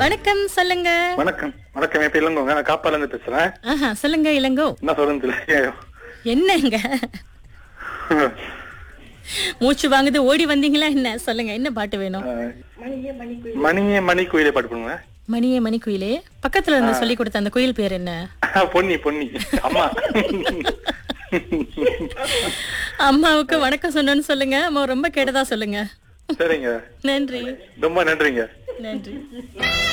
வணக்கம் சொல்லுங்க வணக்கம் வணக்கம் என் பேர் இளங்கோங்க நான் காப்பால இருந்து பேசுறேன் ஆஹா சொல்லுங்க இளங்கோ என்ன சொல்றது தெரியல என்னங்க மூச்சு வாங்குது ஓடி வந்தீங்களா என்ன சொல்லுங்க என்ன பாட்டு வேணும் அஹ், மணியே மணி கோயிலே பாட்டு பண்ணுங்க மணியே மணி குயிலே பக்கத்துல இருந்து சொல்லி கொடுத்த அந்த குயில் பேர் என்ன பொன்னி பொன்னி அம்மா அம்மாவுக்கு வணக்கம் சொன்னோன்னு சொல்லுங்க அம்மா ரொம்ப கேட்டதா சொல்லுங்க சரிங்க நன்றி ரொம்ப நன்றிங்க நன்றி